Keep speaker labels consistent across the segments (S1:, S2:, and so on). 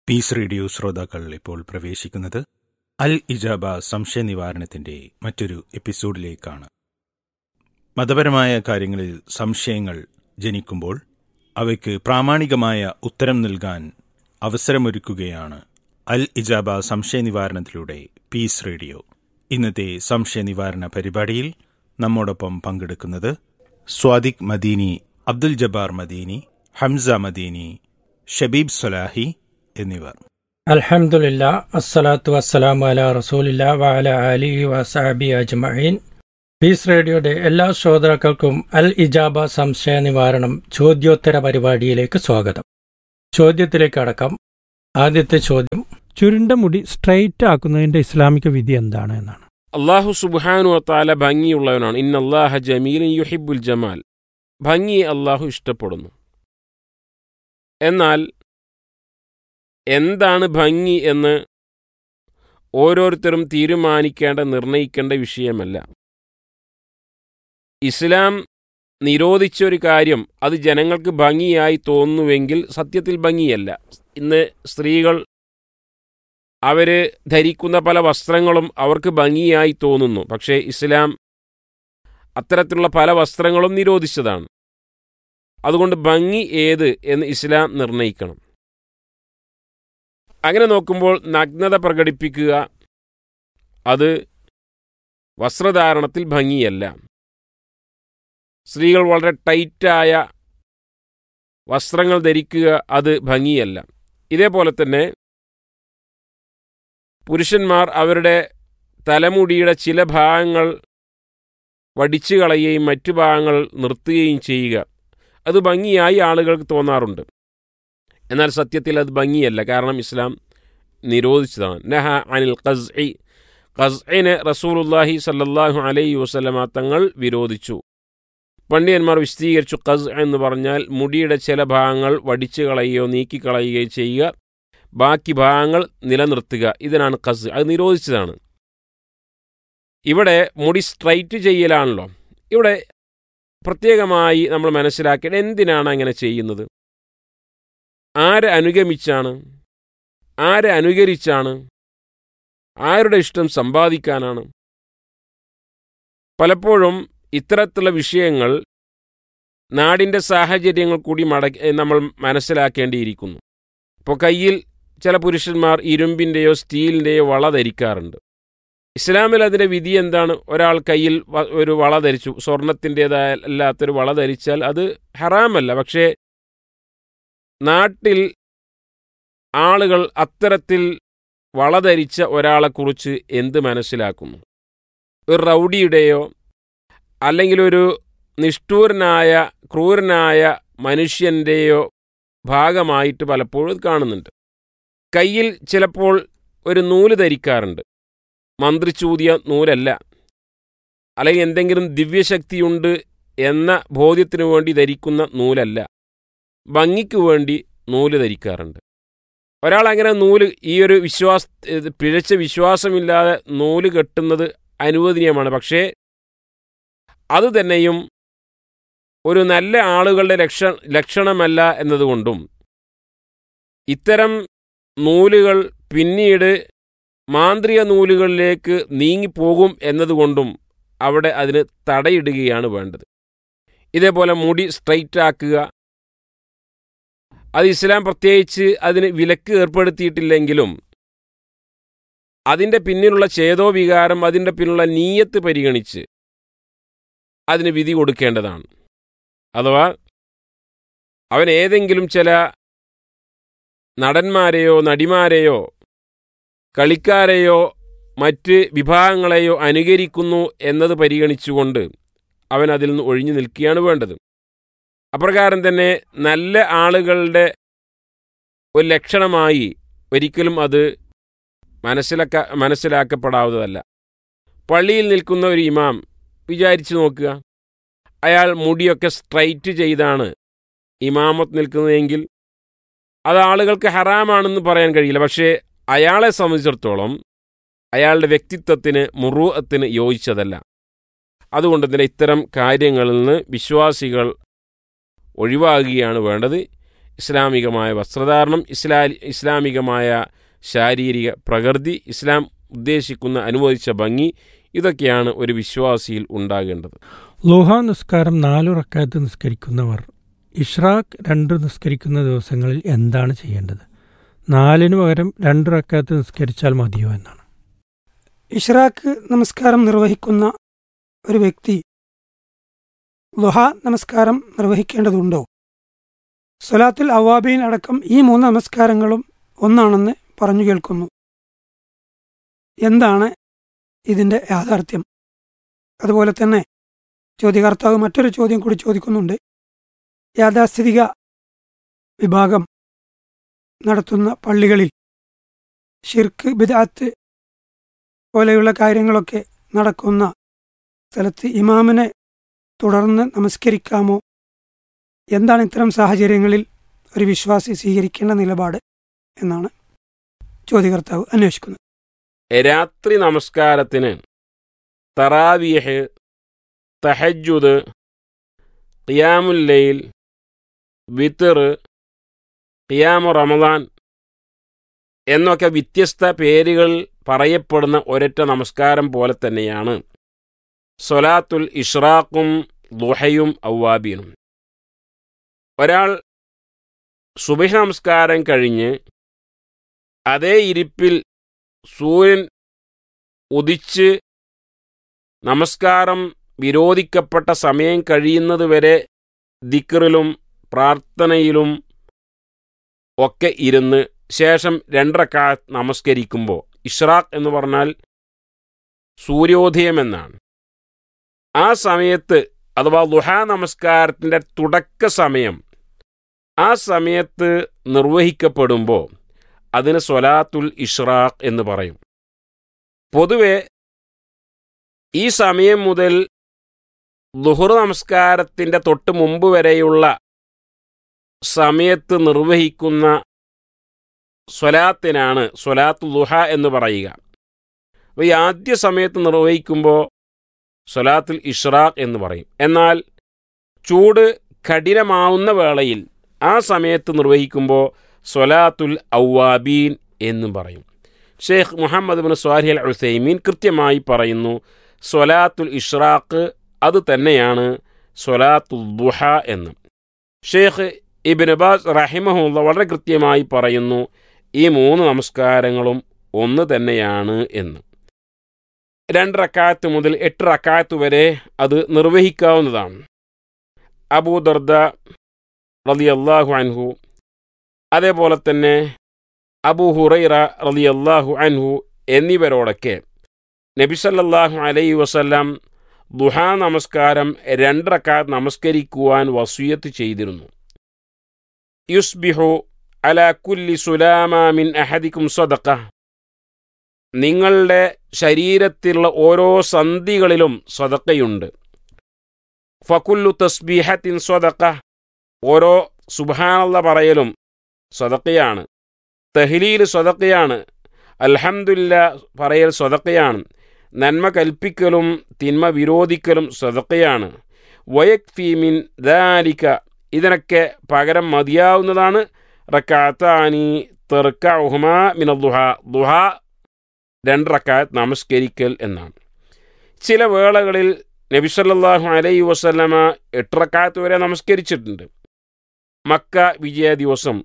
S1: piece radio ശ്രോതാക്കൾ ഇപ്പോൾ പ്രവേശിക്കുന്നത് അൽ ഇജാബ സംശയ നിവാരണത്തിന്റെ മറ്റൊരു എപ്പിസോഡിലേക്കാണ് മതപരമായ കാര്യങ്ങളിൽ സംശയങ്ങൾ ജനിക്കുമ്പോൾ അവയ്ക്ക് പ്രാമാണികമായ ഉത്തരം നൽകാൻ അവസരമൊരുക്കുകയാണ് അൽ ഇജാബ സംശയ നിവാരണത്തിലൂടെ പീസ് റേഡിയോ ഇന്നത്തെ സംശയ നിവാരണ പരിപാടിയിൽ നമ്മോടൊപ്പം പങ്കെടുക്കുന്നത് സ്വാദിഖ് മദീനി അബ്ദുൽ ജബ്ബാർ മദീനി ഹംസ മദീനി ഷബീബ് സൊലാഹി എന്നിവർ
S2: അൽഹംദുലില്ല അസ്സലാത്തു വസ്സലാമു അല റസൂലില്ല വഅല അലിഹി വസഹബി അജ്മഈൻ പീസ് റേഡിയോയുടെ എല്ലാ ശ്രോതാക്കൾക്കും അൽ ഇജാബ സംശയ നിവാരണം ചോദ്യോത്തര പരിപാടിയിലേക്ക് സ്വാഗതം ചോദ്യത്തിലേക്ക് അടക്കം ആദ്യത്തെ ചോദ്യം ചുരുണ്ട മുടി സ്ട്രൈറ്റ് ആക്കുന്നതിന്റെ ഇസ്ലാമിക വിധി എന്താണ് എന്നാണ്
S3: അള്ളാഹു സുബാനു താല ഭംഗിയുള്ളവനാണ് ഇന്ന അള്ളാഹ ജമീലൻ യുഹിബുൽ ജമാൽ ഭംഗിയെ അള്ളാഹു ഇഷ്ടപ്പെടുന്നു എന്നാൽ എന്താണ് ഭംഗി എന്ന് ഓരോരുത്തരും തീരുമാനിക്കേണ്ട നിർണയിക്കേണ്ട വിഷയമല്ല ഇസ്ലാം നിരോധിച്ച ഒരു കാര്യം അത് ജനങ്ങൾക്ക് ഭംഗിയായി തോന്നുന്നുവെങ്കിൽ സത്യത്തിൽ ഭംഗിയല്ല ഇന്ന് സ്ത്രീകൾ അവർ ധരിക്കുന്ന പല വസ്ത്രങ്ങളും അവർക്ക് ഭംഗിയായി തോന്നുന്നു പക്ഷേ ഇസ്ലാം അത്തരത്തിലുള്ള പല വസ്ത്രങ്ങളും നിരോധിച്ചതാണ് അതുകൊണ്ട് ഭംഗി ഏത് എന്ന് ഇസ്ലാം നിർണയിക്കണം അങ്ങനെ നോക്കുമ്പോൾ നഗ്നത പ്രകടിപ്പിക്കുക അത് വസ്ത്രധാരണത്തിൽ ഭംഗിയല്ല സ്ത്രീകൾ വളരെ ടൈറ്റായ വസ്ത്രങ്ങൾ ധരിക്കുക അത് ഭംഗിയല്ല ഇതേപോലെ തന്നെ പുരുഷന്മാർ അവരുടെ തലമുടിയുടെ ചില ഭാഗങ്ങൾ വടിച്ചു കളയുകയും മറ്റു ഭാഗങ്ങൾ നിർത്തുകയും ചെയ്യുക അത് ഭംഗിയായി ആളുകൾക്ക് തോന്നാറുണ്ട് എന്നാൽ സത്യത്തിൽ അത് ഭംഗിയല്ല കാരണം ഇസ്ലാം നിരോധിച്ചതാണ് നഹ അനിൽ ഖസ് ഖസ്ഇനെ റസൂലുല്ലാഹി സല്ലല്ലാഹു അലൈഹി വസല്ലമ തങ്ങൾ വിരോധിച്ചു പണ്ഡിതന്മാർ വിശദീകരിച്ചു ഖസ് എന്ന് പറഞ്ഞാൽ മുടിയുടെ ചില ഭാഗങ്ങൾ വടിച്ചു കളയുകയോ നീക്കിക്കളയുകയോ ചെയ്യുക ബാക്കി ഭാഗങ്ങൾ നിലനിർത്തുക ഇതിനാണ് ഖസ് അത് നിരോധിച്ചതാണ് ഇവിടെ മുടി സ്ട്രൈറ്റ് ചെയ്യലാണല്ലോ ഇവിടെ പ്രത്യേകമായി നമ്മൾ മനസ്സിലാക്കേണ്ടത് എന്തിനാണ് അങ്ങനെ ചെയ്യുന്നത് ആരെ അനുഗമിച്ചാണ് ആരെ അനുകരിച്ചാണ് ആരുടെ ഇഷ്ടം സമ്പാദിക്കാനാണ് പലപ്പോഴും ഇത്തരത്തിലുള്ള വിഷയങ്ങൾ നാടിൻ്റെ സാഹചര്യങ്ങൾ കൂടി മടക്കി നമ്മൾ മനസ്സിലാക്കേണ്ടിയിരിക്കുന്നു ഇപ്പോൾ കയ്യിൽ ചില പുരുഷന്മാർ ഇരുമ്പിൻ്റെയോ സ്റ്റീലിൻ്റെയോ വള ധരിക്കാറുണ്ട് ഇസ്ലാമിൽ അതിൻ്റെ വിധി എന്താണ് ഒരാൾ കയ്യിൽ ഒരു വള ധരിച്ചു സ്വർണത്തിൻ്റെതായ അല്ലാത്തൊരു വള ധരിച്ചാൽ അത് ഹറാമല്ല പക്ഷേ നാട്ടിൽ ആളുകൾ അത്തരത്തിൽ വള ധരിച്ച ഒരാളെക്കുറിച്ച് എന്ത് മനസ്സിലാക്കുന്നു ഒരു റൗഡിയുടെയോ അല്ലെങ്കിൽ ഒരു നിഷ്ഠൂരനായ ക്രൂരനായ മനുഷ്യൻ്റെയോ ഭാഗമായിട്ട് പലപ്പോഴും കാണുന്നുണ്ട് കയ്യിൽ ചിലപ്പോൾ ഒരു നൂല് ധരിക്കാറുണ്ട് മന്ത്രിച്ചൂതിയ നൂലല്ല അല്ലെങ്കിൽ എന്തെങ്കിലും ദിവ്യശക്തിയുണ്ട് എന്ന ബോധ്യത്തിനു വേണ്ടി ധരിക്കുന്ന നൂലല്ല ഭംഗിക്ക് വേണ്ടി നൂല് ധരിക്കാറുണ്ട് ഒരാൾ അങ്ങനെ നൂല് ഈ ഒരു വിശ്വാസ പിഴച്ച വിശ്വാസമില്ലാതെ നൂല് കെട്ടുന്നത് അനുവദനീയമാണ് പക്ഷേ അത് തന്നെയും ഒരു നല്ല ആളുകളുടെ ലക്ഷ ലക്ഷണമല്ല എന്നതുകൊണ്ടും ഇത്തരം നൂലുകൾ പിന്നീട് മാന്ത്രിക നൂലുകളിലേക്ക് നീങ്ങിപ്പോകും എന്നതുകൊണ്ടും അവിടെ അതിന് തടയിടുകയാണ് വേണ്ടത് ഇതേപോലെ മുടി സ്ട്രൈറ്റ് ആക്കുക അത് ഇസ്ലാം പ്രത്യേകിച്ച് അതിന് വിലക്ക് ഏർപ്പെടുത്തിയിട്ടില്ലെങ്കിലും അതിൻ്റെ പിന്നിലുള്ള ചേതോ വികാരം അതിൻ്റെ പിന്നിലുള്ള നീയത്ത് പരിഗണിച്ച് അതിന് വിധി കൊടുക്കേണ്ടതാണ് അഥവാ അവൻ ഏതെങ്കിലും ചില നടന്മാരെയോ നടിമാരെയോ കളിക്കാരെയോ മറ്റ് വിഭാഗങ്ങളെയോ അനുകരിക്കുന്നു എന്നത് പരിഗണിച്ചുകൊണ്ട് അവൻ അതിൽ നിന്ന് ഒഴിഞ്ഞു നിൽക്കുകയാണ് വേണ്ടത് അപ്രകാരം തന്നെ നല്ല ആളുകളുടെ ഒരു ലക്ഷണമായി ഒരിക്കലും അത് മനസ്സിലാക്ക മനസ്സിലാക്കപ്പെടാവുന്നതല്ല പള്ളിയിൽ നിൽക്കുന്ന ഒരു ഇമാം വിചാരിച്ചു നോക്കുക അയാൾ മുടിയൊക്കെ സ്ട്രൈറ്റ് ചെയ്താണ് ഇമാമത്ത് നിൽക്കുന്നതെങ്കിൽ അത് ആളുകൾക്ക് ഹറാമാണെന്ന് പറയാൻ കഴിയില്ല പക്ഷേ അയാളെ സംബന്ധിച്ചിടത്തോളം അയാളുടെ വ്യക്തിത്വത്തിന് മുറുവത്തിന് യോജിച്ചതല്ല അതുകൊണ്ട് തന്നെ ഇത്തരം കാര്യങ്ങളിൽ നിന്ന് വിശ്വാസികൾ ഒഴിവാകുകയാണ് വേണ്ടത് ഇസ്ലാമികമായ വസ്ത്രധാരണം ഇസ്ലാ ഇസ്ലാമികമായ ശാരീരിക പ്രകൃതി ഇസ്ലാം ഉദ്ദേശിക്കുന്ന അനുവദിച്ച ഭംഗി ഇതൊക്കെയാണ് ഒരു വിശ്വാസിയിൽ ഉണ്ടാകേണ്ടത്
S2: ലുഹ നിസ്കാരം നാലു റക്കാത്ത് നിസ്കരിക്കുന്നവർ ഇഷ്റാഖ് രണ്ട് നിസ്കരിക്കുന്ന ദിവസങ്ങളിൽ എന്താണ് ചെയ്യേണ്ടത് നാലിനു പകരം രണ്ട് റക്കാത്ത് നിസ്കരിച്ചാൽ മതിയോ എന്നാണ്
S4: ഇഷ്റാഖ് നമസ്കാരം നിർവഹിക്കുന്ന ഒരു വ്യക്തി ലുഹ നമസ്കാരം നിർവഹിക്കേണ്ടതുണ്ടോ സ്വലാത്തുൽ അവാബീൻ അടക്കം ഈ മൂന്ന് നമസ്കാരങ്ങളും ഒന്നാണെന്ന് പറഞ്ഞു കേൾക്കുന്നു എന്താണ് ഇതിൻ്റെ യാഥാർത്ഥ്യം അതുപോലെ തന്നെ ചോദ്യകർത്താവ് മറ്റൊരു ചോദ്യം കൂടി ചോദിക്കുന്നുണ്ട് യാഥാസ്ഥിതിക വിഭാഗം നടത്തുന്ന പള്ളികളിൽ ഷിർക്ക് ബിദാത്ത് പോലെയുള്ള കാര്യങ്ങളൊക്കെ നടക്കുന്ന സ്ഥലത്ത് ഇമാമിനെ തുടർന്ന് നമസ്കരിക്കാമോ എന്താണ് ഇത്തരം സാഹചര്യങ്ങളിൽ ഒരു വിശ്വാസി സ്വീകരിക്കേണ്ട നിലപാട് എന്നാണ് ചോദ്യകർത്താവ് അന്വേഷിക്കുന്നത്
S3: രാത്രി നമസ്കാരത്തിന് തറാവിയഹ് തഹജുദ് ഖിയാമുല്ലയിൽ വിത്തർ ഖിയാമു റമദാൻ എന്നൊക്കെ വ്യത്യസ്ത പേരുകൾ പറയപ്പെടുന്ന ഒരൊറ്റ നമസ്കാരം പോലെ തന്നെയാണ് സൊലാത്തുൽ ഇഷ്റാഖും ദുഹയും ഔവാബീനും ഒരാൾ സുബഹ നമസ്കാരം കഴിഞ്ഞ് അതേ ഇരിപ്പിൽ സൂര്യൻ ഉദിച്ച് നമസ്കാരം വിരോധിക്കപ്പെട്ട സമയം കഴിയുന്നതുവരെ ദിക്റിലും പ്രാർത്ഥനയിലും ഒക്കെ ഇരുന്ന് ശേഷം രണ്ടരക്കാ നമസ്കരിക്കുമ്പോൾ ഇഷ്റാഖ് എന്ന് പറഞ്ഞാൽ സൂര്യോദയം എന്നാണ് ആ സമയത്ത് അഥവാ ലുഹാ നമസ്കാരത്തിൻ്റെ തുടക്ക സമയം ആ സമയത്ത് നിർവഹിക്കപ്പെടുമ്പോൾ അതിന് സ്വലാത്തുൽ ഇഷ്റാഖ് എന്ന് പറയും പൊതുവെ ഈ സമയം മുതൽ ലുഹുർ നമസ്കാരത്തിൻ്റെ തൊട്ട് മുമ്പ് വരെയുള്ള സമയത്ത് നിർവഹിക്കുന്ന സ്വലാത്തിനാണ് സ്വലാത്ത് ലുഹ എന്ന് പറയുക അപ്പോൾ ഈ ആദ്യ സമയത്ത് നിർവഹിക്കുമ്പോൾ സ്വലാത്തുൽ ഇഷ്റാഖ് എന്ന് പറയും എന്നാൽ ചൂട് കഠിനമാവുന്ന വേളയിൽ ആ സമയത്ത് നിർവഹിക്കുമ്പോൾ സ്വലാത്തുൽ ഔവാബീൻ എന്നും പറയും Sheikh Muhammad bin Salih al Uthaymeen കൃത്യമായി പറയുന്നു സ്വലാത്തുൽ ഇഷ്റാഖ് അത് തന്നെയാണ് സ്വലാത്തുൽ ദുഹ എന്ന് ഷെയ്ഖ് ഇബിൻ അബാസ് റഹിമഹുല്ല വളരെ കൃത്യമായി പറയുന്നു ഈ മൂന്ന് നമസ്കാരങ്ങളും ഒന്ന് തന്നെയാണ് എന്ന് രണ്ട് റക്കാത്ത് മുതൽ എട്ട് റക്കാത്ത് വരെ അത് നിർവഹിക്കാവുന്നതാണ് അബൂദർദ റളിയല്ലാഹു അൻഹു അതേപോലെ തന്നെ അബൂ ഹുറൈറ റളിയല്ലാഹു അൻഹു എന്നിവരോടൊക്കെ നബിസല്ലാഹു അലൈ വസല്ലാം ദുഹാ നമസ്കാരം രണ്ടറക്കാത്ത് നമസ്കരിക്കുവാൻ വസൂയത്ത് ചെയ്തിരുന്നു യുസ്ബിഹു അല കുല്ലി സുലാമ മിൻ അഹദിക്കും സദക്ക നിങ്ങളുടെ ശരീരത്തിലുള്ള ഓരോ സന്ധികളിലും സ്വതക്കയുണ്ട് ഫക്കുല്ലു തസ്ബീഹത്തിൻ സ്വതക്ക ഓരോ സുബാനുള്ള പറയലും സ്വതക്കയാണ് തഹ്ലീൽ സ്വതക്കയാണ് അൽഹംദുല്ല പറയൽ സ്വതക്കയാണ് നന്മ കൽപ്പിക്കലും തിന്മ വിരോധിക്കലും സ്വതക്കയാണ് വയക്ഫി മിൻ ദാലിക ഇതിനൊക്കെ പകരം മതിയാവുന്നതാണ് റക്കാത്താനി തെർക്ക ഉഹ്മ മിന ദുഹ ദുഹ രണ്ട് റക്കാത്ത് നമസ്കരിക്കൽ എന്നാണ് ചില വേളകളിൽ നബിസല്ലാഹു അലൈ വസല്ലമ എട്ട് റക്കാത്ത് വരെ നമസ്കരിച്ചിട്ടുണ്ട് മക്ക വിജയ ദിവസം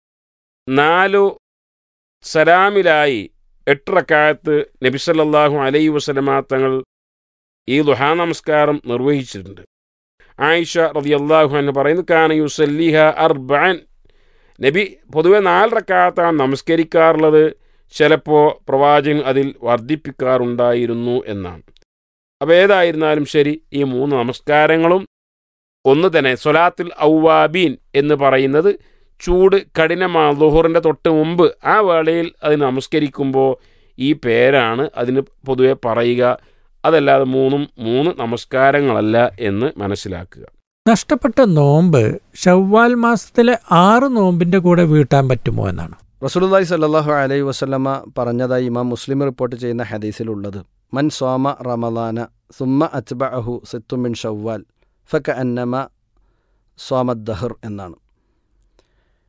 S3: നാലു സലാമിലായി എട്ട് റക്കാത്ത് നബിസല്ലാഹു അലൈ വസല്ലമ തങ്ങൾ ഈ ദുഹാ നമസ്കാരം നിർവഹിച്ചിട്ടുണ്ട് ആയിഷ റതിയല്ലാഹു എന്ന് പറയുന്നു കാന യുസല്ലിഹ അർബാൻ നബി പൊതുവെ നാല് റക്കാത്താണ് നമസ്കരിക്കാറുള്ളത് ചിലപ്പോൾ പ്രവാചകൻ അതിൽ വർദ്ധിപ്പിക്കാറുണ്ടായിരുന്നു എന്നാണ് അപ്പോൾ ഏതായിരുന്നാലും ശരി ഈ മൂന്ന് നമസ്കാരങ്ങളും ഒന്ന് തന്നെ സൊലാത്തുൽ ഔവാബീൻ എന്ന് പറയുന്നത് ചൂട് കഠിനമാ ലുഹറിൻ്റെ തൊട്ട് മുമ്പ് ആ വേളയിൽ അത് നമസ്കരിക്കുമ്പോൾ ഈ പേരാണ് അതിന് പൊതുവെ പറയുക അതല്ലാതെ മൂന്നും മൂന്ന് നമസ്കാരങ്ങളല്ല എന്ന് മനസ്സിലാക്കുക
S2: നഷ്ടപ്പെട്ട നോമ്പ് ഷവ്വാൽ മാസത്തിലെ ആറ് നോമ്പിന്റെ കൂടെ വീട്ടാൻ പറ്റുമോ എന്നാണ്
S5: റസൂലുള്ളാഹി സ്വല്ലല്ലാഹു അലൈഹി വസല്ലമ പറഞ്ഞതായി ഇമാം മുസ്ലിം റിപ്പോർട്ട് ചെയ്യുന്ന ഹദീസിലുള്ളത് മൻ സോമ റമദാന സുമ്മ അച്ബഅഹു സിത്തുമിൻ ഷവ്വാൽ ഫക അന്നമ സോമദ് ദഹർ എന്നാണ്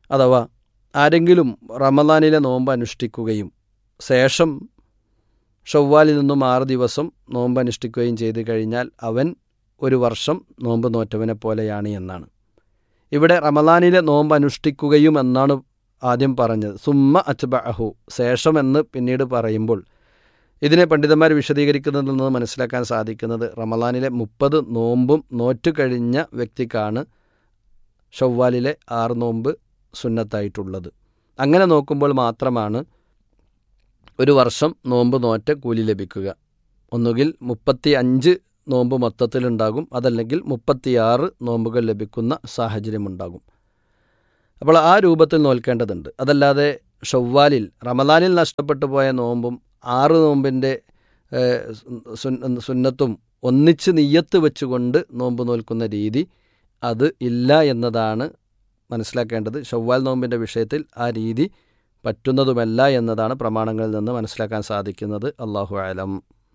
S5: അഥവാ ആരെങ്കിലും റമദാനിലെ നോമ്പ് അനുഷ്ഠിക്കുകയും ശേഷം ഷവ്വാലിൽ നിന്നും ആറ് ദിവസം നോമ്പ് അനുഷ്ഠിക്കുകയും ചെയ്തു കഴിഞ്ഞാൽ അവൻ ഒരു വർഷം നോമ്പ് നോറ്റവനെ പോലെയാണ് എന്നാണ് ഇവിടെ റമദാനിലെ നോമ്പ് അനുഷ്ഠിക്കുകയും എന്നാണ് ആദ്യം പറഞ്ഞത് സുമ്മ അച്ബഅഹു ശേഷം എന്ന് പിന്നീട് പറയുമ്പോൾ ഇതിനെ പണ്ഡിതന്മാർ വിശദീകരിക്കുന്നതിൽ നിന്ന് മനസ്സിലാക്കാൻ സാധിക്കുന്നത് റമദാനിലെ മുപ്പത് നോമ്പും നോറ്റു കഴിഞ്ഞ വ്യക്തിക്കാണ് ഷവ്വാലിലെ ആറ് നോമ്പ് സുന്നത്തായിട്ടുള്ളത് അങ്ങനെ നോക്കുമ്പോൾ മാത്രമാണ് ഒരു വർഷം നോമ്പ് നോറ്റ കൂലി ലഭിക്കുക ഒന്നുകിൽ മുപ്പത്തി അഞ്ച് നോമ്പ് മൊത്തത്തിലുണ്ടാകും അതല്ലെങ്കിൽ മുപ്പത്തിയാറ് നോമ്പുകൾ ലഭിക്കുന്ന സാഹചര്യമുണ്ടാകും അപ്പോൾ ആ രൂപത്തിൽ നോൽക്കേണ്ടതുണ്ട് അതല്ലാതെ ഷവ്വാലിൽ റമദാനിൽ നഷ്ടപ്പെട്ടു പോയ നോമ്പും ആറ് നോമ്പിൻ്റെ ഏഹ്, സുന്ന- സുന്നത്തും ഒന്നിച്ച് നെയ്യത്ത് വെച്ചുകൊണ്ട് നോമ്പ് നോൽക്കുന്ന രീതി അത് ഇല്ല എന്നതാണ് മനസ്സിലാക്കേണ്ടത് ഷവ്വാൽ നോമ്പിൻ്റെ വിഷയത്തിൽ ആ രീതി പറ്റുന്നതുമല്ല എന്നതാണ് പ്രമാണങ്ങളിൽ നിന്ന് മനസ്സിലാക്കാൻ സാധിക്കുന്നത് അള്ളാഹു ആലം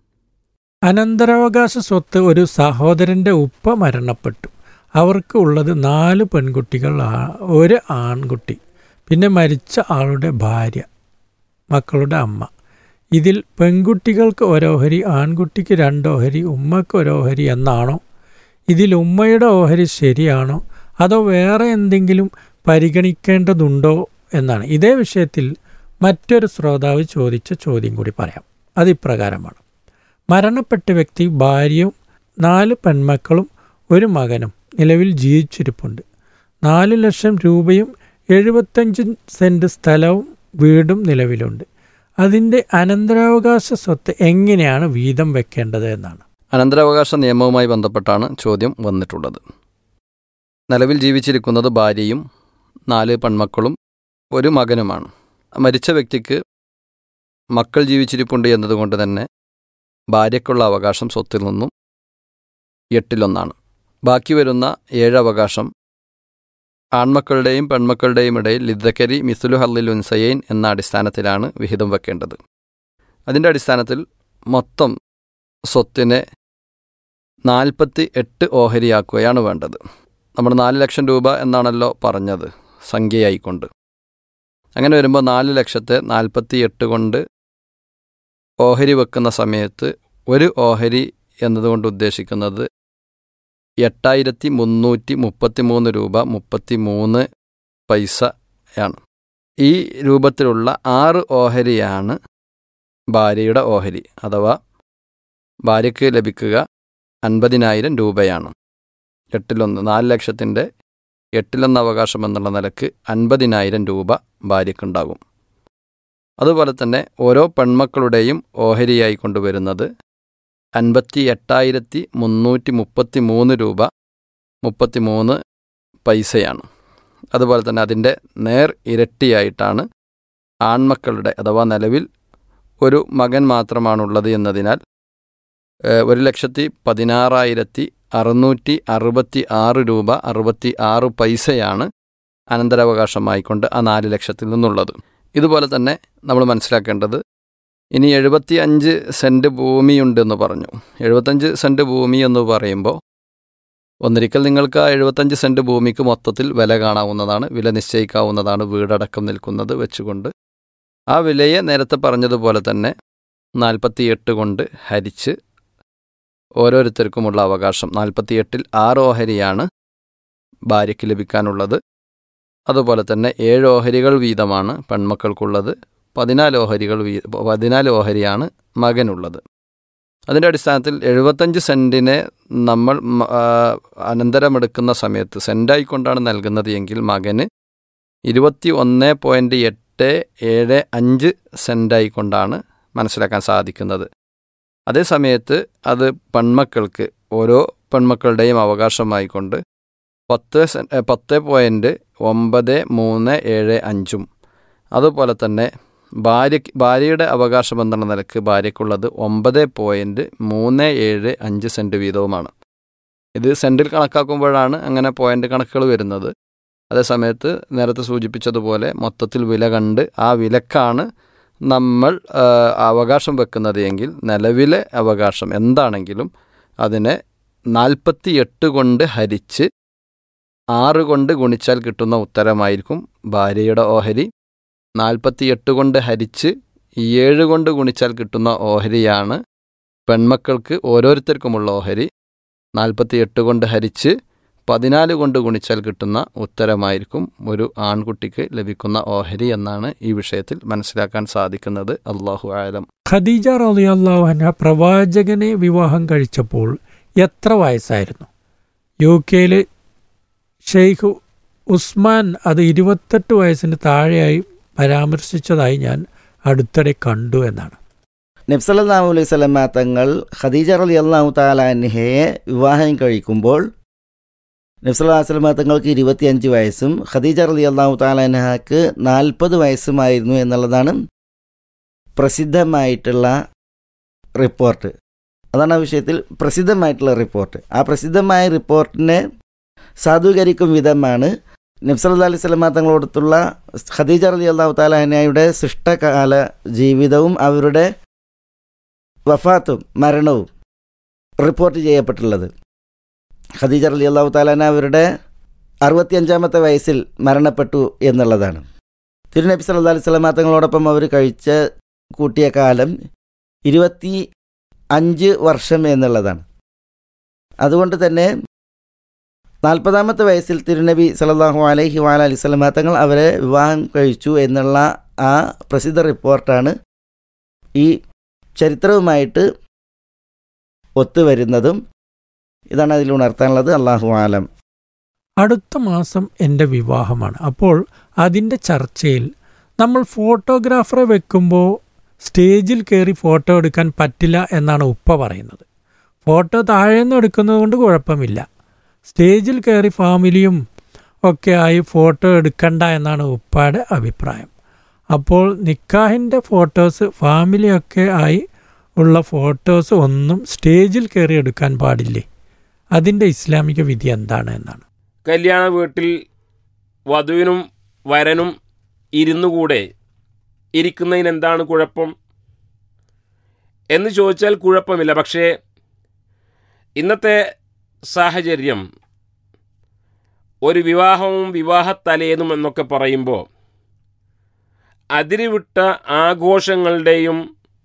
S2: അനന്തരാവകാശ സ്വത്ത് ഒരു സഹോദരന്റെ ഉപ്പ മരണപ്പെട്ടു അവർക്ക് ഉള്ളത് നാല് പെൺകുട്ടികൾ ആ- ഒരു ആൺകുട്ടി പിന്നെ മരിച്ച ആളുടെ ഭാര്യ മക്കളുടെ അമ്മ ഇതിൽ പെൺകുട്ടികൾക്ക് ഒരോഹരി ആൺകുട്ടിക്ക് രണ്ടോഹരി ഉമ്മക്ക് ഒരോഹരി എന്നാണോ ഇതിൽ ഉമ്മയുടെ ഓഹരി ശരിയാണോ അതോ വേറെ എന്തെങ്കിലും പരിഗണിക്കേണ്ടതുണ്ടോ എന്നാണ് ഇതേ വിഷയത്തിൽ മറ്റൊരു ശ്രോതാവ് ചോദിച്ച ചോദ്യം കൂടി പറയാം അതിപ്രകാരമാണ് മരണപ്പെട്ട വ്യക്തി ഭാര്യയും നാല് പെൺമക്കളും ഒരു മകനും നിലവിൽ ജീവിച്ചിരിപ്പുണ്ട് നാല് ലക്ഷം രൂപയും എഴുപത്തഞ്ച് സെൻറ്റ് സ്ഥലവും വീടും നിലവിലുണ്ട് അതിൻ്റെ അനന്തരാവകാശ സ്വത്ത് എങ്ങനെയാണ് വീതം വെക്കേണ്ടത് എന്നാണ്
S5: അനന്തരാവകാശ നിയമവുമായി ബന്ധപ്പെട്ടാണ് ചോദ്യം വന്നിട്ടുള്ളത് നിലവിൽ ജീവിച്ചിരിക്കുന്നത് ഭാര്യയും നാല് പെൺമക്കളും ഒരു മകനുമാണ് മരിച്ച വ്യക്തിക്ക് മക്കൾ ജീവിച്ചിരിപ്പുണ്ട് എന്നതുകൊണ്ട് തന്നെ ഭാര്യയ്ക്കുള്ള അവകാശം സ്വത്തിൽ നിന്നും എട്ടിലൊന്നാണ് ബാക്കി വരുന്ന ഏഴ് അവകാശം ആൺമക്കളുടെയും പെൺമക്കളുടെയും ഇടയിൽ ലിദ്ദക്കരി മിസുലു ഹല്ലിൽ ഉൻസയൈൻ എന്ന അടിസ്ഥാനത്തിലാണ് വിഹിതം വെക്കേണ്ടത് അതിൻ്റെ അടിസ്ഥാനത്തിൽ മൊത്തം സ്വത്തിനെ നാൽപ്പത്തി എട്ട് ഓഹരിയാക്കുകയാണ് വേണ്ടത് നമ്മൾ നാല് ലക്ഷം രൂപ എന്നാണല്ലോ പറഞ്ഞത് സംഖ്യയായിക്കൊണ്ട് അങ്ങനെ വരുമ്പോൾ നാല് ലക്ഷത്തെ നാൽപ്പത്തി എട്ട് കൊണ്ട് ഓഹരി വെക്കുന്ന സമയത്ത് ഒരു ഓഹരി എന്നതുകൊണ്ട് ഉദ്ദേശിക്കുന്നത് എട്ടായിരത്തി മുന്നൂറ്റി മുപ്പത്തി മൂന്ന് രൂപ മുപ്പത്തി മൂന്ന് പൈസയാണ് ഈ രൂപത്തിലുള്ള ആറ് ഓഹരിയാണ് ഭാര്യയുടെ ഓഹരി അഥവാ ഭാര്യയ്ക്ക് ലഭിക്കുക അൻപതിനായിരം രൂപയാണ് എട്ടിലൊന്ന് നാല് ലക്ഷത്തിൻ്റെ എട്ടിലൊന്ന് അവകാശം എന്നുള്ള നിലക്ക് അൻപതിനായിരം രൂപ ഭാര്യയ്ക്കുണ്ടാകും അതുപോലെ തന്നെ ഓരോ പെൺമക്കളുടെയും ഓഹരിയായി കൊണ്ടുവരുന്നത് അൻപത്തി എട്ടായിരത്തി മുന്നൂറ്റി മുപ്പത്തി മൂന്ന് രൂപ മുപ്പത്തി മൂന്ന് പൈസയാണ് അതുപോലെ തന്നെ അതിൻ്റെ നേർ ഇരട്ടിയായിട്ടാണ് ആൺമക്കളുടെ അഥവാ നിലവിൽ ഒരു മകൻ മാത്രമാണുള്ളത് എന്നതിനാൽ ഏഹ്, ഒരു ലക്ഷത്തി പതിനാറായിരത്തി അറുന്നൂറ്റി അറുപത്തി ആറ് രൂപ അറുപത്തി ആറ് പൈസയാണ് അനന്തരാവകാശമായിക്കൊണ്ട് ആ നാല് ലക്ഷത്തിൽ നിന്നുള്ളത് ഇതുപോലെ തന്നെ നമ്മൾ മനസ്സിലാക്കേണ്ടത് ഇനി എഴുപത്തി അഞ്ച് സെൻറ്റ് ഭൂമിയുണ്ടെന്ന് പറഞ്ഞു എഴുപത്തഞ്ച് സെൻറ്റ് ഭൂമി എന്ന് പറയുമ്പോൾ ഒന്നിരിക്കൽ നിങ്ങൾക്ക് ആ എഴുപത്തഞ്ച് സെൻറ്റ് ഭൂമിക്ക് മൊത്തത്തിൽ വില കാണാവുന്നതാണ് വില നിശ്ചയിക്കാവുന്നതാണ് വീടടക്കം നിൽക്കുന്നത് വെച്ചുകൊണ്ട് ആ വിലയെ നേരത്തെ പറഞ്ഞതുപോലെ തന്നെ നാൽപ്പത്തിയെട്ട് കൊണ്ട് ഹരിച്ച് ഓരോരുത്തർക്കുമുള്ള അവകാശം നാൽപ്പത്തിയെട്ടിൽ ആറ് ഓഹരിയാണ് ഭാര്യയ്ക്ക് ലഭിക്കാനുള്ളത് അതുപോലെ തന്നെ ഏഴ് ഓഹരികൾ വീതമാണ് പെൺമക്കൾക്കുള്ളത് പതിനാല് ഓഹരികൾ വീ പതിനാല് ഓഹരിയാണ് മകനുള്ളത് അതിൻ്റെ അടിസ്ഥാനത്തിൽ എഴുപത്തഞ്ച് സെൻറ്റിനെ നമ്മൾ മ- ആ, അനന്തരമെടുക്കുന്ന സമയത്ത് സെൻറ്റായിക്കൊണ്ടാണ് നൽകുന്നത് എങ്കിൽ മകന് ഇരുപത്തി ഒന്ന് പോയിൻറ്റ് എട്ട് ഏഴ് അഞ്ച് സെൻറ്റായിക്കൊണ്ടാണ് മനസ്സിലാക്കാൻ സാധിക്കുന്നത് അതേ സമയത്ത് അത് പെൺമക്കൾക്ക് ഓരോ പെൺമക്കളുടെയും അവകാശമായിക്കൊണ്ട് പത്ത് സെ- ഏ, പത്ത് പോയിൻറ്റ് ഒമ്പത് മൂന്ന് ഏഴ് അഞ്ചും അതുപോലെ തന്നെ ഭാര്യ ഭാര്യയുടെ അവകാശം എന്നുള്ള നിലക്ക് ഭാര്യയ്ക്കുള്ളത് ഒമ്പത് പോയിൻറ്റ് മൂന്ന് ഏഴ് അഞ്ച് സെൻറ്റ് വീതവുമാണ് ഇത് സെൻറ്റിൽ കണക്കാക്കുമ്പോഴാണ് അങ്ങനെ പോയിൻ്റ് കണക്കുകൾ വരുന്നത് അതേസമയത്ത് നേരത്തെ സൂചിപ്പിച്ചതുപോലെ മൊത്തത്തിൽ വില കണ്ട് ആ വിലക്കാണ് നമ്മൾ ആ, അവകാശം വെക്കുന്നത് എങ്കിൽ നിലവിലെ അവകാശം എന്താണെങ്കിലും അതിനെ നാൽപ്പത്തി എട്ട് കൊണ്ട് ഹരിച്ച് ആറ് കൊണ്ട് ഗുണിച്ചാൽ കിട്ടുന്ന ഉത്തരമായിരിക്കും ഭാര്യയുടെ ഓഹരി നാൽപ്പത്തിയെട്ട് കൊണ്ട് ഹരിച്ച് ഏഴ് കൊണ്ട് ഗുണിച്ചാൽ കിട്ടുന്ന ഓഹരിയാണ് പെൺമക്കൾക്ക് ഓരോരുത്തർക്കുമുള്ള ഓഹരി നാൽപ്പത്തിയെട്ട് കൊണ്ട് ഹരിച്ച് പതിനാല് കൊണ്ട് ഗുണിച്ചാൽ കിട്ടുന്ന ഉത്തരമായിരിക്കും ഒരു ആൺകുട്ടിക്ക് ലഭിക്കുന്ന ഓഹരി എന്നാണ് ഈ വിഷയത്തിൽ മനസ്സിലാക്കാൻ സാധിക്കുന്നത് അള്ളാഹു ആലം
S2: ഖദീജ റളിയല്ലാഹു അൻഹ പ്രവാചകനെ വിവാഹം കഴിച്ചപ്പോൾ എത്ര വയസ്സായിരുന്നു യു കെയിൽ ഷെയ്ഖ് ഉസ്മാൻ അത് ഇരുപത്തെട്ട് വയസ്സിന് താഴെയായി പരാമർശിച്ചതായി ഞാൻ അടുത്തിടെ കണ്ടു എന്നാണ്
S6: നബ്സല്ലാഹു അലൈഹി സ്വലമ തങ്ങൾ ഖദീജ റലി അള്ളാഹു താലാൻഹയെ വിവാഹം കഴിക്കുമ്പോൾ നബ്സല്ലാ സ്വലമ തങ്ങൾക്ക് ഇരുപത്തിയഞ്ച് വയസ്സും ഖദീജ റലി അള്ളാഹു താലാൻഹക്ക് നാൽപ്പത് വയസ്സുമായിരുന്നു എന്നുള്ളതാണ് പ്രസിദ്ധമായിട്ടുള്ള റിപ്പോർട്ട് അതാണ് ആ വിഷയത്തിൽ പ്രസിദ്ധമായിട്ടുള്ള റിപ്പോർട്ട് ആ പ്രസിദ്ധമായ റിപ്പോർട്ടിനെ സാധൂകരിക്കും വിധമാണ് നബ്സല്ലാ അലൈഹി സ്വലമ തങ്ങളോടത്തുള്ള ഖദീജ റലി അള്ളാഹു താലാഹനയുടെ സൃഷ്ടകാല ജീവിതവും അവരുടെ വഫാത്തും മരണവും റിപ്പോർട്ട് ചെയ്യപ്പെട്ടുള്ളത് ഖദീജ അലി അള്ളാഹു താലാന അവരുടെ അറുപത്തിയഞ്ചാമത്തെ വയസ്സിൽ മരണപ്പെട്ടു എന്നുള്ളതാണ് തിരുനബി സല്ലാ അലൈഹി സ്വലാം തങ്ങളോടൊപ്പം അവർ കഴിച്ച കൂട്ടിയ കാലം ഇരുപത്തി അഞ്ച് വർഷം എന്നുള്ളതാണ് അതുകൊണ്ട് തന്നെ നാൽപ്പതാമത്തെ വയസ്സിൽ തിരുനബി സല്ലാഹു അലൈഹി വാല അലൈഹി സ്വലാം തങ്ങൾ അവരെ വിവാഹം കഴിച്ചു എന്നുള്ള ആ പ്രസിദ്ധ റിപ്പോർട്ടാണ് ഈ ചരിത്രവുമായിട്ട് ഒത്തുവരുന്നതും ഇതാണ് അതിൽ ഉണർത്താനുള്ളത് അള്ളാഹു ആലം
S2: അടുത്ത മാസം എൻ്റെ വിവാഹമാണ് അപ്പോൾ അതിൻ്റെ ചർച്ചയിൽ നമ്മൾ ഫോട്ടോഗ്രാഫറെ വെക്കുമ്പോൾ സ്റ്റേജിൽ കയറി ഫോട്ടോ എടുക്കാൻ പറ്റില്ല എന്നാണ് ഉപ്പ പറയുന്നത് ഫോട്ടോ താഴേന്ന് എടുക്കുന്നത് കൊണ്ട് കുഴപ്പമില്ല സ്റ്റേജിൽ കയറി ഫാമിലിയും ഒക്കെ ആയി ഫോട്ടോ എടുക്കണ്ട എന്നാണ് ഉപ്പയുടെ അഭിപ്രായം അപ്പോൾ നിക്കാഹിൻ്റെ ഫോട്ടോസ് ഫാമിലിയൊക്കെ ആയി ഉള്ള ഫോട്ടോസ് ഒന്നും സ്റ്റേജിൽ കയറി എടുക്കാൻ പാടില്ലേ അതിൻ്റെ ഇസ്ലാമിക വിധി എന്താണ് എന്നാണ്
S3: കല്യാണ വീട്ടിൽ വധുവിനും വരനും ഇരുന്നുകൂടെ ഇരിക്കുന്നതിന് എന്താണ് കുഴപ്പം എന്ന് ചോദിച്ചാൽ കുഴപ്പമില്ല പക്ഷേ ഇന്നത്തെ സാഹചര്യം ഒരു വിവാഹവും വിവാഹത്തലേന്നും എന്നൊക്കെ പറയുമ്പോൾ അതിരുവിട്ട ആഘോഷങ്ങളുടെയും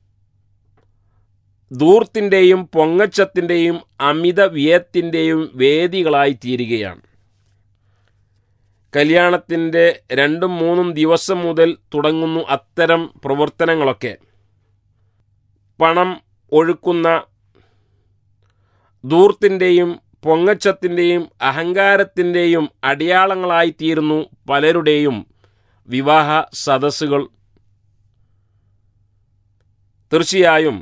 S3: ദൂർത്തിൻ്റെയും പൊങ്ങച്ചത്തിൻ്റെയും അമിത വ്യയത്തിൻ്റെയും വേദികളായി തീരുകയാണ് കല്യാണത്തിൻ്റെ രണ്ടും മൂന്നും ദിവസം മുതൽ തുടങ്ങുന്നു അത്തരം പ്രവർത്തനങ്ങളൊക്കെ പണം ഒഴുക്കുന്ന ദൂർത്തിൻ്റെയും പൊങ്ങച്ചത്തിൻ്റെയും അഹങ്കാരത്തിൻ്റെയും അടയാളങ്ങളായി തീരുന്നു പലരുടെയും വിവാഹ സദസ്സുകൾ തീർച്ചയായും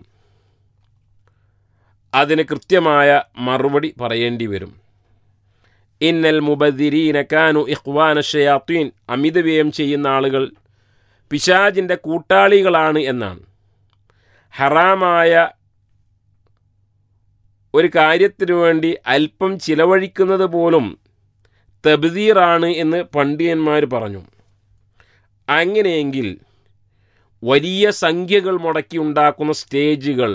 S3: അതിന് കൃത്യമായ മറുപടി പറയേണ്ടി വരും ഇന്നൽ മുബദിരീന കാനു ഇഖ്വാന ഷയാത്തീൻ അമിതവ്യയം ചെയ്യുന്ന ആളുകൾ പിശാജിൻ്റെ കൂട്ടാളികളാണ് എന്നാണ് ഹറാമായ ഒരു കാര്യത്തിനു വേണ്ടി അല്പം ചിലവഴിക്കുന്നത് പോലും തബ്ദീറാണ് എന്ന് പണ്ഡിതന്മാർ പറഞ്ഞു അങ്ങനെയെങ്കിൽ വലിയ സംഖ്യകൾ മുടക്കി ഉണ്ടാക്കുന്ന സ്റ്റേജുകൾ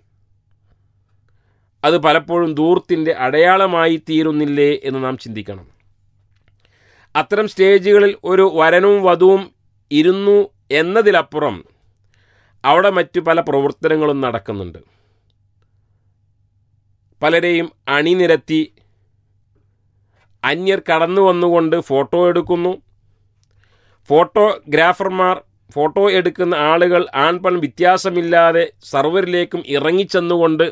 S3: അത് പലപ്പോഴും ദൂർത്തിൻ്റെ അടയാളമായി തീരുന്നില്ലേ എന്ന് നാം ചിന്തിക്കണം അത്തരം സ്റ്റേജുകളിൽ ഒരു വരനും വധുവും ഇരുന്നു എന്നതിലപ്പുറം അവിടെ മറ്റു പല പ്രവർത്തനങ്ങളും നടക്കുന്നുണ്ട് പലരെയും അണിനിരത്തി അന്യർ കടന്നു വന്നുകൊണ്ട് ഫോട്ടോ എടുക്കുന്നു ഫോട്ടോഗ്രാഫർമാർ ഫോട്ടോ എടുക്കുന്ന ആളുകൾ ആൺപൺ വ്യത്യാസമില്ലാതെ സർവരിലേക്കും ഇറങ്ങിച്ചെന്നുകൊണ്ട്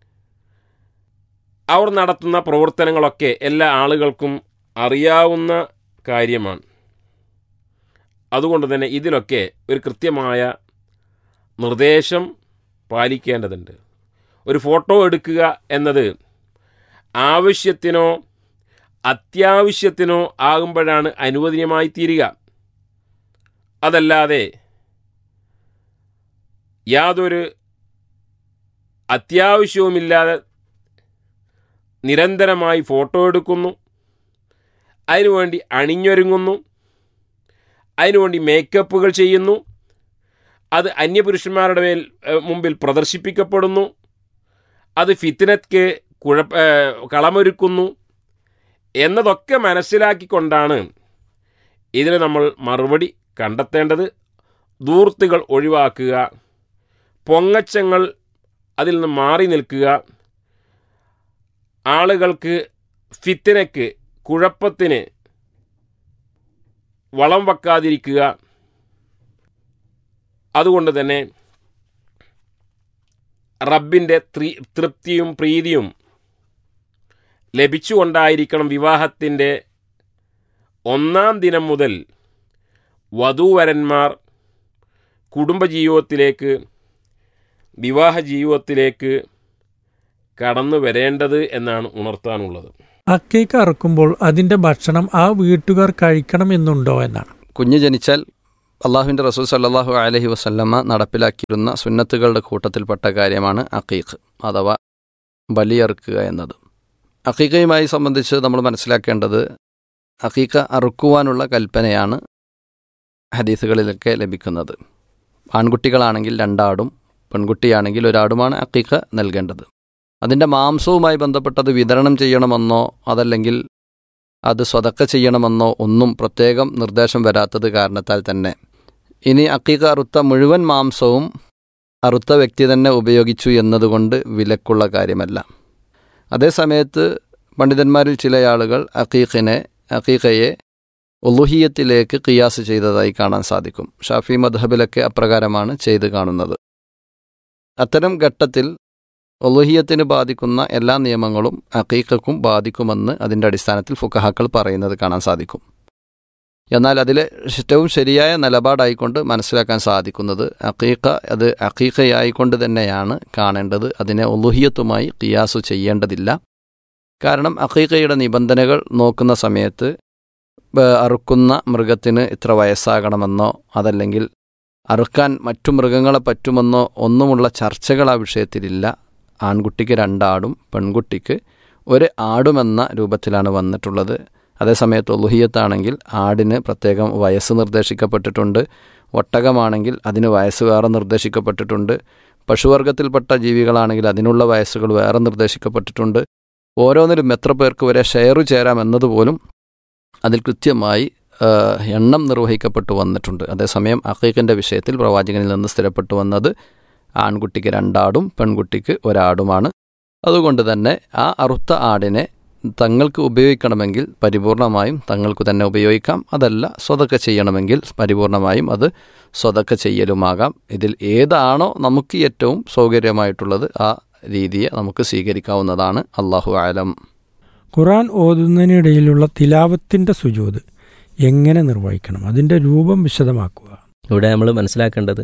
S3: അവർ നടത്തുന്ന പ്രവർത്തനങ്ങളൊക്കെ എല്ലാ ആളുകൾക്കും അറിയാവുന്ന കാര്യമാണ് അതുകൊണ്ട് തന്നെ ഇതിലൊക്കെ ഒരു കൃത്യമായ നിർദ്ദേശം പാലിക്കേണ്ടതുണ്ട് ഒരു ഫോട്ടോ എടുക്കുക എന്നത് ആവശ്യത്തിനോ അത്യാവശ്യത്തിനോ ആകുമ്പോഴാണ് അനുവദനീയമായി തീരുക അതല്ലാതെ യാതൊരു അത്യാവശ്യവുമില്ലാതെ നിരന്തരമായി ഫോട്ടോ എടുക്കുന്നു അതിനുവേണ്ടി അണിഞ്ഞൊരുങ്ങുന്നു അതിനുവേണ്ടി മേക്കപ്പുകൾ ചെയ്യുന്നു അത് അന്യപുരുഷന്മാരുടെ മേൽ ഏഹ്, മുമ്പിൽ പ്രദർശിപ്പിക്കപ്പെടുന്നു അത് ഫിത്തിനത്ക്ക് കുഴപ്പ ഏഹ്, കളമൊരുക്കുന്നു എന്നതൊക്കെ മനസ്സിലാക്കിക്കൊണ്ടാണ് ഇതിന് നമ്മൾ മറുപടി കണ്ടെത്തേണ്ടത് ദൂർത്തുകൾ ഒഴിവാക്കുക പൊങ്ങച്ചങ്ങൾ അതിൽ നിന്ന് മാറി നിൽക്കുക ആളുകൾക്ക് ഫിത്തിനയ്ക്ക് കുഴപ്പത്തിന് വളം വെക്കാതിരിക്കുക അതുകൊണ്ട് തന്നെ റബ്ബിൻ്റെ ത്രി തൃപ്തിയും പ്രീതിയും ലഭിച്ചുകൊണ്ടായിരിക്കണം വിവാഹത്തിൻ്റെ ഒന്നാം ദിനം മുതൽ വധൂവരന്മാർ കുടുംബജീവിതത്തിലേക്ക് വിവാഹ ജീവിതത്തിലേക്ക് കടന്നു വരേണ്ടത് എന്നാണ് ഉണർത്താനുള്ളത്
S2: അക്കേക്ക് അറുക്കുമ്പോൾ അതിന്റെ ഭക്ഷണം ആ വീട്ടുകാർ കഴിക്കണമെന്നുണ്ടോ എന്നാണ്
S5: കുഞ്ഞ് ജനിച്ചാൽ അള്ളാഹുവിൻ്റെ റസൂൽ സല്ലാഹു അലഹി വസല്ലമ്മ നടപ്പിലാക്കിയിരുന്ന സുന്നത്തുകളുടെ കൂട്ടത്തിൽപ്പെട്ട കാര്യമാണ് അക്കീഖ് അഥവാ ബലിയറുക്കുക എന്നത് അക്കീഖയുമായി സംബന്ധിച്ച് നമ്മൾ മനസ്സിലാക്കേണ്ടത് അക്കീഖ അറുക്കുവാനുള്ള കൽപ്പനയാണ് ഹദീസുകളിലൊക്കെ ലഭിക്കുന്നത് ആൺകുട്ടികളാണെങ്കിൽ രണ്ടാടും പെൺകുട്ടിയാണെങ്കിൽ ഒരാടുമാണ് അക്കീഖ നൽകേണ്ടത് അതിൻ്റെ മാംസവുമായി ബന്ധപ്പെട്ടത് വിതരണം ചെയ്യണമെന്നോ അതല്ലെങ്കിൽ അത് സ്വതക്ക ചെയ്യണമെന്നോ ഒന്നും പ്രത്യേകം നിർദ്ദേശം വരാത്തത് കാരണത്താൽ തന്നെ ഇനി അക്കീക അറുത്ത മുഴുവൻ മാംസവും അറുത്ത വ്യക്തി തന്നെ ഉപയോഗിച്ചു എന്നതുകൊണ്ട് വിലക്കുള്ള കാര്യമല്ല അതേസമയത്ത് പണ്ഡിതന്മാരിൽ ചില ആളുകൾ അക്കീഖിനെ അക്കീഖയെ ഒലുഹിയത്തിലേക്ക് കിയാസ് ചെയ്തതായി കാണാൻ സാധിക്കും ഷാഫി മദ്ഹബിലൊക്കെ അപ്രകാരമാണ് ചെയ്ത് കാണുന്നത് അത്തരം ഘട്ടത്തിൽ ഒലുഹിയത്തിന് ബാധിക്കുന്ന എല്ലാ നിയമങ്ങളും അക്കീക്കക്കും ബാധിക്കുമെന്ന് അതിൻ്റെ അടിസ്ഥാനത്തിൽ ഫുക്കഹാക്കൾ പറയുന്നത് കാണാൻ സാധിക്കും എന്നാൽ അതിലെ ഏറ്റവും ശരിയായ നിലപാടായിക്കൊണ്ട് മനസ്സിലാക്കാൻ സാധിക്കുന്നത് അക്കീക്ക അത് അക്കീക്കയായിക്കൊണ്ട് തന്നെയാണ് കാണേണ്ടത് അതിനെ ഒലുഹിയത്തുമായി കിയാസു ചെയ്യേണ്ടതില്ല കാരണം അക്കീക്കയുടെ നിബന്ധനകൾ നോക്കുന്ന സമയത്ത് അറുക്കുന്ന മൃഗത്തിന് ഇത്ര വയസ്സാകണമെന്നോ അതല്ലെങ്കിൽ അറുക്കാൻ മറ്റു മൃഗങ്ങളെ പറ്റുമെന്നോ ഒന്നുമുള്ള ചർച്ചകൾ ആ വിഷയത്തിലില്ല ആൺകുട്ടിക്ക് രണ്ടാടും പെൺകുട്ടിക്ക് ഒരു ആടുമെന്ന രൂപത്തിലാണ് വന്നിട്ടുള്ളത് അതേസമയത്ത് ഒലുഹിയത്താണെങ്കിൽ ആടിന് പ്രത്യേകം വയസ്സ് നിർദ്ദേശിക്കപ്പെട്ടിട്ടുണ്ട് ഒട്ടകമാണെങ്കിൽ അതിന് വയസ്സ് വേറെ നിർദ്ദേശിക്കപ്പെട്ടിട്ടുണ്ട് പശുവർഗത്തിൽപ്പെട്ട ജീവികളാണെങ്കിൽ അതിനുള്ള വയസ്സുകൾ വേറെ നിർദ്ദേശിക്കപ്പെട്ടിട്ടുണ്ട് ഓരോന്നിലും എത്ര പേർക്ക് വരെ ഷെയർ ചേരാം എന്നതുപോലും അതിൽ കൃത്യമായി എണ്ണം നിർവഹിക്കപ്പെട്ടു വന്നിട്ടുണ്ട് അതേസമയം അക്കീഖിൻ്റെ വിഷയത്തിൽ പ്രവാചകനിൽ നിന്ന് സ്ഥിരപ്പെട്ടു വന്നത് ആൺകുട്ടിക്ക് രണ്ടാടും പെൺകുട്ടിക്ക് ഒരാടുമാണ് അതുകൊണ്ട് തന്നെ ആ അറുത്ത ആടിനെ തങ്ങൾക്ക് ഉപയോഗിക്കണമെങ്കിൽ പരിപൂർണമായും തങ്ങൾക്ക് തന്നെ ഉപയോഗിക്കാം അതല്ല സ്വതക്ക ചെയ്യണമെങ്കിൽ പരിപൂർണമായും അത് സ്വതക്ക ചെയ്യലുമാകാം ഇതിൽ ഏതാണോ നമുക്ക് ഏറ്റവും സൗകര്യമായിട്ടുള്ളത് ആ രീതിയെ നമുക്ക് സ്വീകരിക്കാവുന്നതാണ് അള്ളാഹു ആലം
S2: ഖുറാൻ ഓതുന്നതിനിടയിലുള്ള തിലാവത്തിന്റെ സുജൂത് എങ്ങനെ നിർവഹിക്കണം അതിന്റെ രൂപം വിശദമാക്കുക
S7: ഇവിടെ നമ്മൾ മനസ്സിലാക്കേണ്ടത്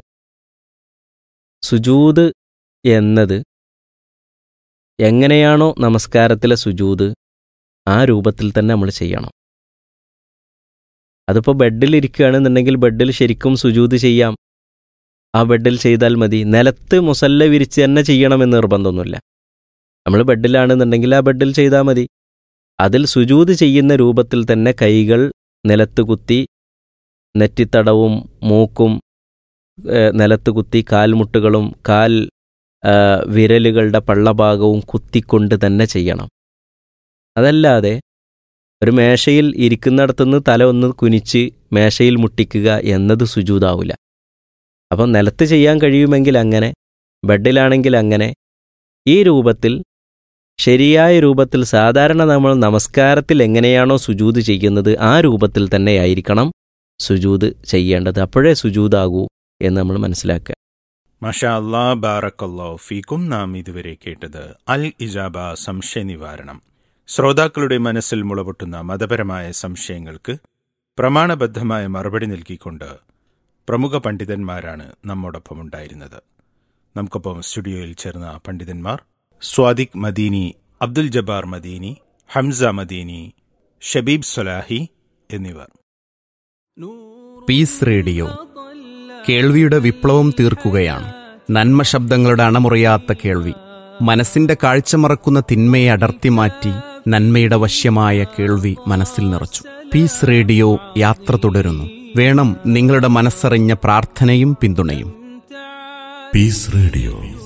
S7: സുജൂത് എന്നത് എങ്ങനെയാണോ നമസ്കാരത്തിലെ സുജൂത് ആ രൂപത്തിൽ തന്നെ നമ്മൾ ചെയ്യണം അതിപ്പോൾ ബെഡിൽ ഇരിക്കുകയാണെന്നുണ്ടെങ്കിൽ ബെഡിൽ ശരിക്കും സുജൂത് ചെയ്യാം ആ ബെഡിൽ ചെയ്താൽ മതി നിലത്ത് മുസല്ല വിരിച്ച് തന്നെ ചെയ്യണമെന്ന് നിർബന്ധമൊന്നുമില്ല നമ്മൾ ബെഡിലാണെന്നുണ്ടെങ്കിൽ ആ ബെഡിൽ ചെയ്താൽ മതി അതിൽ സുജൂത് ചെയ്യുന്ന രൂപത്തിൽ തന്നെ കൈകൾ നിലത്ത് കുത്തി നെറ്റിത്തടവും മൂക്കും നിലത്ത് കുത്തി കാൽമുട്ടുകളും കാൽ വിരലുകളുടെ പള്ളഭാഗവും കുത്തിക്കൊണ്ട് തന്നെ ചെയ്യണം അതല്ലാതെ ഒരു മേശയിൽ ഇരിക്കുന്നിടത്തുനിന്ന് തല ഒന്ന് കുനിച്ച് മേശയിൽ മുട്ടിക്കുക എന്നത് സുജൂതാവില്ല അപ്പം നിലത്ത് ചെയ്യാൻ കഴിയുമെങ്കിൽ അങ്ങനെ ബെഡിലാണെങ്കിൽ അങ്ങനെ ഈ രൂപത്തിൽ ശരിയായ രൂപത്തിൽ സാധാരണ നമ്മൾ നമസ്കാരത്തിൽ എങ്ങനെയാണോ സുജൂത് ചെയ്യുന്നത് ആ രൂപത്തിൽ തന്നെയായിരിക്കണം സുജൂത് ചെയ്യേണ്ടത് അപ്പോഴേ സുജൂതാകൂ എന്ന് നമ്മൾ മനസ്സിലാക്കുക
S1: മഷാ അല്ലാ ബാറക്കല്ലോ ഫീക്കും നാം ഇതുവരെ കേട്ടത് അൽ ഇജാബ സംശയ നിവാരണം ശ്രോതാക്കളുടെ മനസ്സിൽ മുളപൊട്ടുന്ന മതപരമായ സംശയങ്ങൾക്ക് പ്രമാണബദ്ധമായ മറുപടി നൽകിക്കൊണ്ട് പ്രമുഖ പണ്ഡിതന്മാരാണ് നമ്മോടൊപ്പം ഉണ്ടായിരുന്നത് നമുക്കൊപ്പം സ്റ്റുഡിയോയിൽ ചേർന്ന പണ്ഡിതന്മാർ സ്വാദിഖ് മദീനി അബ്ദുൽ ജബ്ബാർ മദീനി ഹംസ മദീനി ഷബീബ് സൊലാഹി എന്നിവർ
S8: പീസ് റേഡിയോ കേൾവിയുടെ വിപ്ലവം തീർക്കുകയാണ് നന്മ ശബ്ദങ്ങളുടെ അണമുറിയാത്ത കേൾവി മനസ്സിന്റെ കാഴ്ച മറക്കുന്ന തിന്മയെ അടർത്തി മാറ്റി നന്മയുടെ വശ്യമായ കേൾവി മനസ്സിൽ നിറച്ചു പീസ് റേഡിയോ യാത്ര തുടരുന്നു വേണം നിങ്ങളുടെ മനസ്സറിഞ്ഞ പ്രാർത്ഥനയും പിന്തുണയും
S9: പീസ് റേഡിയോ